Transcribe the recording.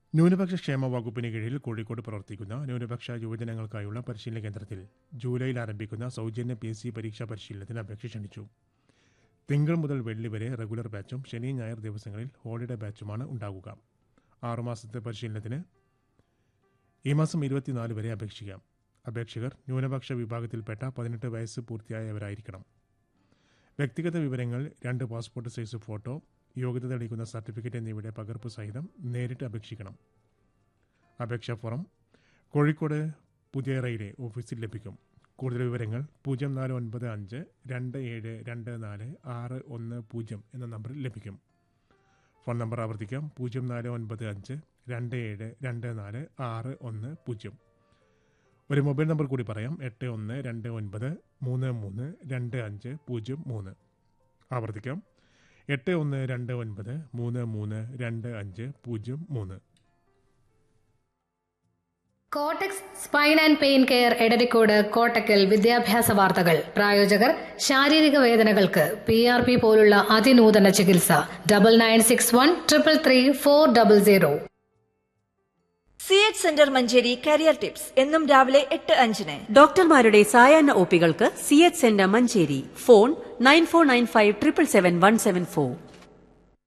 ന്യൂനപക്ഷ ക്ഷേമ വകുപ്പിന് കീഴിൽ കോഴിക്കോട് പ്രവർത്തിക്കുന്ന ന്യൂനപക്ഷ യുവജനങ്ങൾക്കായുള്ള പരിശീലന കേന്ദ്രത്തിൽ ജൂലൈയിൽ ആരംഭിക്കുന്ന സൗജന്യ പി എസ് സി പരീക്ഷാ പരിശീലനത്തിന് അപേക്ഷ ക്ഷണിച്ചു തിങ്കൾ മുതൽ വെള്ളി വരെ റെഗുലർ ബാച്ചും ശനി ഞായർ ദിവസങ്ങളിൽ ഹോളിഡേ ബാച്ചുമാണ് ഉണ്ടാകുക ആറുമാസത്തെ പരിശീലനത്തിന് ഈ മാസം ഇരുപത്തിനാല് വരെ അപേക്ഷിക്കാം അപേക്ഷകർ ന്യൂനപക്ഷ വിഭാഗത്തിൽപ്പെട്ട പതിനെട്ട് വയസ്സ് പൂർത്തിയായവരായിരിക്കണം വ്യക്തിഗത വിവരങ്ങൾ രണ്ട് പാസ്പോർട്ട് സൈസ് ഫോട്ടോ യോഗ്യത തെളിയിക്കുന്ന സർട്ടിഫിക്കറ്റ് എന്നിവയുടെ പകർപ്പ് സഹിതം നേരിട്ട് അപേക്ഷിക്കണം അപേക്ഷാ ഫോറം കോഴിക്കോട് പുതിയറയിലെ ഓഫീസിൽ ലഭിക്കും കൂടുതൽ വിവരങ്ങൾ പൂജ്യം നാല് ഒൻപത് അഞ്ച് രണ്ട് ഏഴ് രണ്ട് നാല് ആറ് ഒന്ന് പൂജ്യം എന്ന നമ്പറിൽ ലഭിക്കും ഫോൺ നമ്പർ ആവർത്തിക്കാം പൂജ്യം നാല് ഒൻപത് അഞ്ച് രണ്ട് ഏഴ് രണ്ട് നാല് ആറ് ഒന്ന് പൂജ്യം ഒരു മൊബൈൽ നമ്പർ കൂടി പറയാം എട്ട് ഒന്ന് രണ്ട് ഒൻപത് മൂന്ന് മൂന്ന് രണ്ട് അഞ്ച് പൂജ്യം മൂന്ന് ആവർത്തിക്കാം എട്ട് ഒന്ന് രണ്ട് ഒൻപത് മൂന്ന് മൂന്ന് രണ്ട് അഞ്ച് പൂജ്യം മൂന്ന് Kottax spine and pain care Edarikode Kottakkal വിദ്യാഭ്യാസ വാർത്തകൾ പ്രായോജകർ ശാരീരിക വേദനകൾക്ക് പി ആർ പി പോലുള്ള അതിനൂതന ചികിത്സ double nine six one triple three four double zero C H centre Manjeri career tips എന്നും രാവിലെ എട്ട് അഞ്ചിന് ഡോക്ടർമാരുടെ സായാഹ്ന ഒപികൾക്ക് C H centre Manjeri phone nine four nine five triple seven one seven four